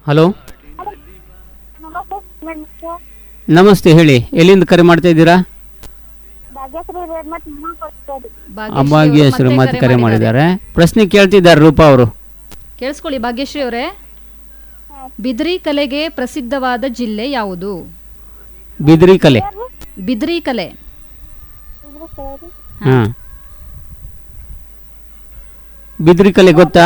Hello ನಮಸ್ತೆ ನಮಸ್ತೆ ನಮಸ್ತೆ ಹೇಳಿ ಎಲ್ಲಿಂದ ಕರೆ ಮಾಡ್ತಾ ಇದ್ದೀರಾ ಭಾಗ್ಯಶ್ರೀ ರೇಡ್ ಮತ್ತು ಮನೆ ಕೊಡ್ತೇವೆ ಅಮ್ಮಾಗಿ ಹೆಸರು ಮತ್ತೆ ಕರೆ ಮಾಡಿದ್ದಾರೆ ಪ್ರಶ್ನೆ ಕೇಳ್ತಿದ್ದಾರೆ ರೂಪಾ ಅವರು ಕೇಳಿಸ್ಕೊಳ್ಳಿ ಭಾಗ್ಯಶ್ರೀ ಅವರೇ ಬಿದ್ರಿ ಕಲೆಗೆ ಪ್ರಸಿದ್ಧವಾದ ಜಿಲ್ಲೆ ಯಾವುದು ಬಿದ್ರಿ ಕಲೆ ಬಿದ್ರಿ ಕಲೆ ಇದ್ರ ಸರಿ ಹಾಂ ಬಿದ್ರಿ ಕಲೆ ಗೊತ್ತಾ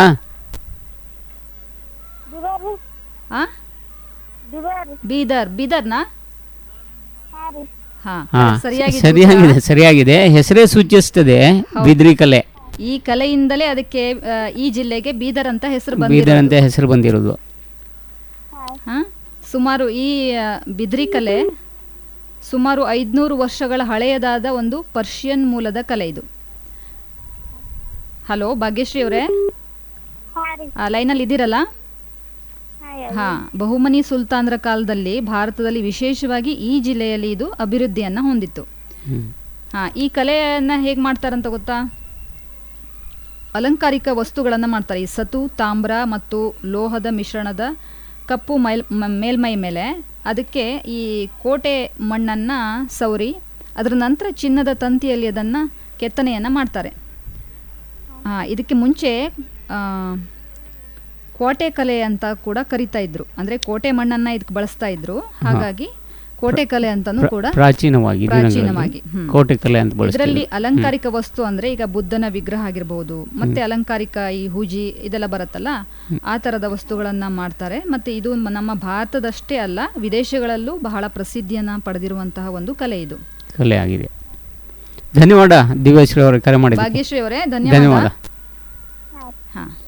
ದಿವೇರಿ ಆ ದಿವೇರಿ ಬೀದರ್ ಬೀದರ್ನಾ ಹಾಂ ರೀ ಹಾ ಹಾಂ ಸರಿಯಾಗಿ ಸರಿಯಾಗಿದೆ ಸರಿಯಾಗಿದೆ ಹೆಸರೇ ಸೂಚಿಸ್ತದೆ ಬಿದ್ರಿ ಕಲೆ ಈ ಕಲೆಯಿಂದಲೇ ಅದಕ್ಕೆ ಆ, ಈ ಜಿಲ್ಲೆಗೆ ಬೀದರ್ ಅಂತ ಹೆಸರು ಬೀದರ್ ಬಂದಿದೆ ಅಂತ ಹೆಸರು ಬಂದಿರೋದು ಹಾ ಸುಮಾರು ಈ ಆ, ಬಿದ್ರಿ ಕಲೆ ಸುಮಾರು ಐದುನೂರು ವರ್ಷಗಳ ಹಳೆಯದಾದ ಒಂದು ಪರ್ಷಿಯನ್ ಮೂಲದ ಕಲೆ ಇದು ಹಲೋ ಭಾಗ್ಯಶ್ರೀ ಅವರೇ ಹಾಂ ರೀ ಲೈನಲ್ಲಿ ಇದ್ದೀರಲ್ಲ ಹಾಂ ಹಾ ಬಹುಮನಿ ಸುಲ್ತಾನರ ಕಾಲದಲ್ಲಿ ಭಾರತದಲ್ಲಿ ವಿಶೇಷವಾಗಿ ಈ ಜಿಲ್ಲೆಯಲ್ಲಿ ಇದು ಅಭಿವೃದ್ಧಿಯನ್ನ ಹೊಂದಿತ್ತು ಹ್ಮ್. ಹಾ ಈ ಕಲೆಯನ್ನ ಹೇಗೆ ಮಾಡ್ತಾರಂತ ಗೊತ್ತಾ ಅಲಂಕಾರಿಕ ವಸ್ತುಗಳನ್ನು ಮಾಡ್ತಾರೆ ಈ ಸತು ತಾಮ್ರ ಮತ್ತು ಲೋಹದ ಮಿಶ್ರಣದ ಕಪ್ಪು ಮೈಲ್ ಮ- ಮೇಲ್ಮೈ ಮೇಲೆ ಅದಕ್ಕೆ ಈ ಕೋಟೆ ಮಣ್ಣನ್ನು ಸವರಿ ಅದರ ನಂತರ ಚಿನ್ನದ ತಂತಿಯಲ್ಲಿ ಅದನ್ನು ಕೆತ್ತನೆಯನ್ನು ಮಾಡ್ತಾರೆ ಆ, ಇದಕ್ಕೆ ಮುಂಚೆ ಆ, ಕೋಟೆ ಕಲೆ ಅಂತ ಕೂಡ ಕರಿತಾ ಇದ್ರು ಅಂದ್ರೆ ಕೋಟೆ ಮಣ್ಣನ್ನ ಇದಕ್ಕೆ ಬಳಸ್ತಾ ಇದ್ರು ಹಾಗಾಗಿ ಕೋಟೆ ಕಲೆ ಅಂತಾನೂ ಪ್ರ- ಕೂಡ ಪ್ರಾಚೀನವಾಗಿ ಪ್ರಾಚೀನವಾಗಿ ದಿನಗಳಲ್ಲಿ ಹ್ಮ್. ಕೋಟೆ ಕಲೆ ಅಂತ ಇದರಲ್ಲಿ ಬಳಸ್ತೀವಿ ಅಲಂಕಾರಿಕ ವಸ್ತು ಅಂದ್ರೆ ಈಗ ಬುದ್ಧನ ವಿಗ್ರಹ ಆಗಿರ್ಬೋದು ಮತ್ತೆ ಅಲಂಕಾರಿಕ ಈ ಹೂಜಿ ಇದೆಲ್ಲ ಬರುತ್ತಲ್ಲ ಆ ತರದ ವಸ್ತುಗಳನ್ನ ಮಾಡ್ತಾರೆ ಮತ್ತೆ ಇದು ಮ- ನಮ್ಮ ಭಾರತದಷ್ಟೇ ಅಲ್ಲ ವಿದೇಶಗಳಲ್ಲೂ ಬಹಳ ಪ್ರಸಿದ್ಧಿಯನ್ನ ಪಡೆದಿರುವಂತಹ ಒಂದು ಕಲೆ ಇದು ಕಲೆ ಆಗಿದೆ ಧನ್ಯವಾದ ದಿವ್ಯಶ್ರೀ ಅವರು ಕರೆ ಮಾಡಿದ್ದಕ್ಕೆ ಭಾಗ್ಯಶ್ರೀ ಅವರೇ ಧನ್ಯವಾದ ಧನ್ಯವಾದ ಹಾ